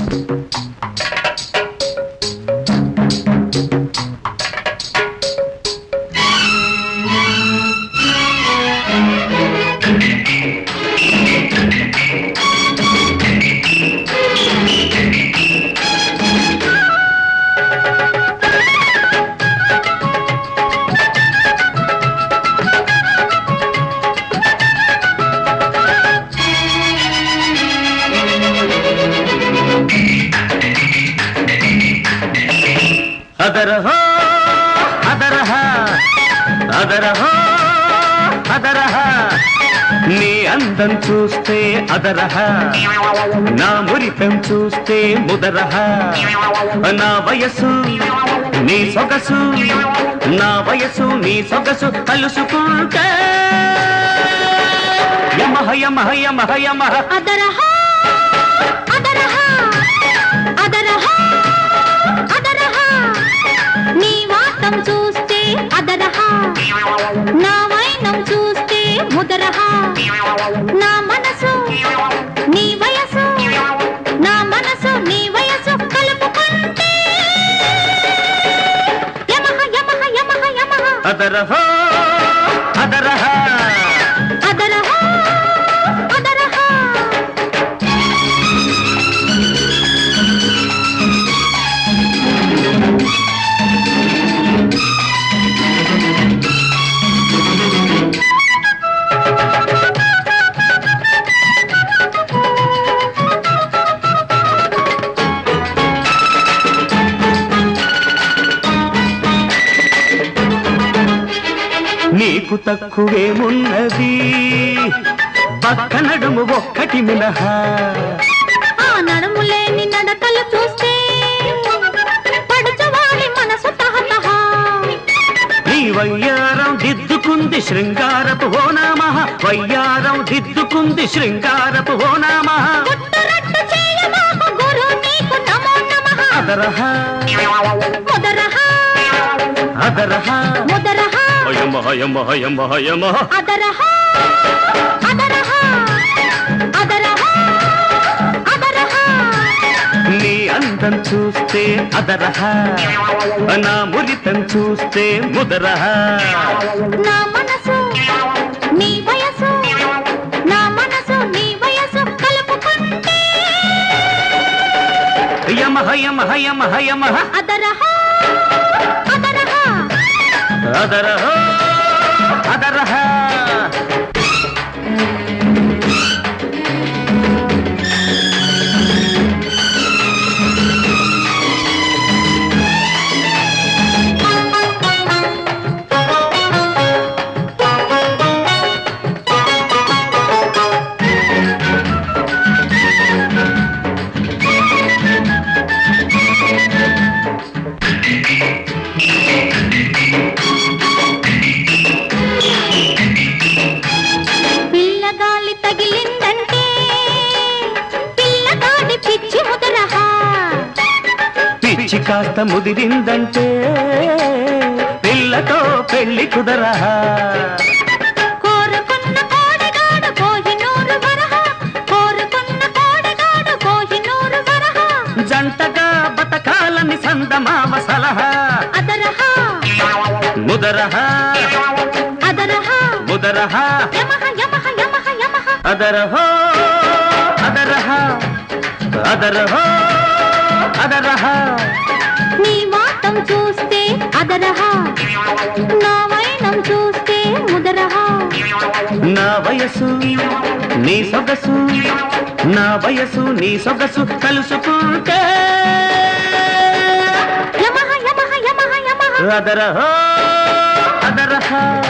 అదరహో అదరహ అదరహో అదరహ నీ అందం చూస్తే అదరహ నా మురితం చూస్తే ముదరహ నా వయసు నీ సొగసు నా వయసు నీ సొగసు కలుసుకుంటే యమహ యమహ యమహ యమహ అదరహ అదరహ అదరహ అదరహ నీ వాటం చూస్తే అదరహ నా వైనం చూస్తే ముదరహ నా మనసు నీ వయసు నా మనసు నీ వయసు కలుపుకుంటే యమహ యమహ యమహ యమహ అదరహో అదరహ అదరహ అదరహ నీకు తక్కువేమున్నది పక్క నడుము ఒక్కటి మినహా ఆ నడుములేని నడకలు చూస్తే పడుచువాడి మనసు తహతహ నీ వయ్యారం దిద్దుకుంది శృంగారపు ఓ నామః వయ్యారం దిద్దుకుంది శృంగారపు ఓ నామః గుట్టురట్టు చేయమాకు గురు నీకు నమో నమః అదరహ ముదరహ అదరహ ముదరహ హయమ హయమ హయమ హయమ అదరహ అదరహ అదరహ అదరహ నీ అందం చూస్తే అదరహ నా మురితం చూస్తే ముదరహ నా మనసు నీ వయసు నా మనసు నీ వయసు కలుపుకుంటే యమ హయమ హయమ హయమ అదరహ అదరహ అదరహ అదరహ పిల్లగాలి తగిలిందంటే పిల్లగాడి పిచ్చి ముదరహ పిచ్చి కాస్త ముదిరిందంటే పిల్లతో పెళ్లి కుదరహ కోరుకున్న కోడగాడు కోహినూరు వరహ కోరుకున్న కోడగాడు కోహినూరు వరహ జంటగా బతకాలని సందమావ సలహా అదరహ ముదరహ అదరహ ముదరహ యమహ యమహ యమహ యమహ అదరహో అదరహ అదరహో అదరహ నీ వాటం చూస్తే అదరహ నా వైనం చూస్తే ముదరహ నా వయసు నీ సొగసు నా వయసు నీ సొగసు కలుసుకుంటే యమహ యమహ యమహ యమహ అదరహో అదరహ